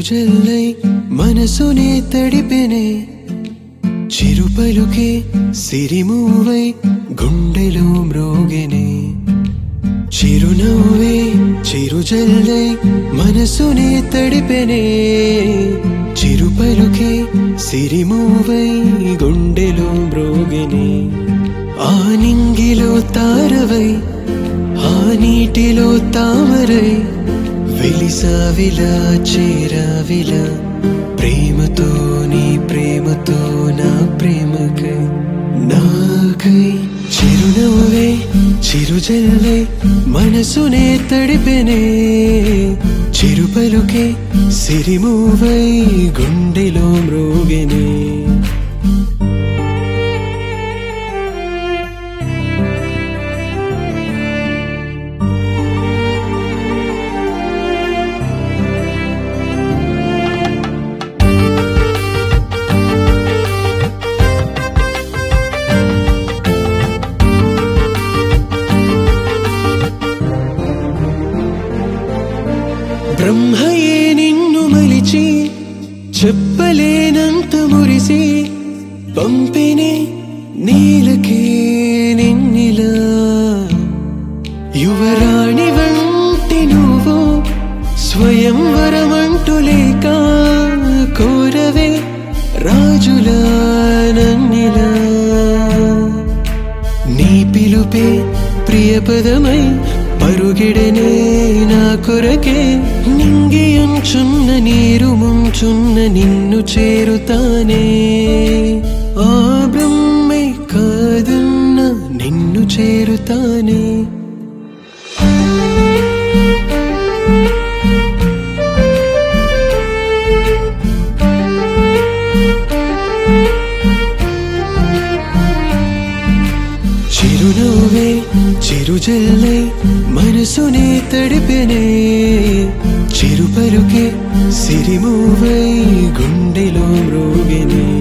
చిరుజల్లై మనసునే తడిపెనే చిరుపలుకే సిరిమూవై గుండెలో మ్రోగెనే చిరునవ్వే చిరుజల్లై మనసునే తడిపెనే చిరుపలుకే సిరిమూవై గుండెలో మ్రోగెనే ఆ నింగిలో తారవై ఆ నీటిలో తామరై వెలిసావిలా చేరావిలా ప్రేమతో నీ ప్రేమతో నా ప్రేమకై నాకై చిరునవ్వే చిరుజల్లై మనసునే తడిపెనే చిరుపలుకే సిరిమూవై గుండెలో మ్రోగెనే బ్రహ్మయే నిన్ను మలిచి చెప్పలేనంత మురిసి పంపినే నీలకే నిన్నిలా యువరాణి వంటి నువ్వు స్వయంవరమంటూ లేక కోరవే రాజులా నన్నిలా నీ పిలుపే ప్రియపదమై పరుగిడనే నా కొరకే నింగియుంచున్న నీరు ముంచున్న నిన్ను చేరుతానే ఆ బ్రహ్మే కాదన్న నిన్ను చేరుతానే చిరునవ్వే చిరుజల్లై మనసునే తడిపెనే చిరుపలుకే సిరిమూవై గుండెలో మ్రోగెనే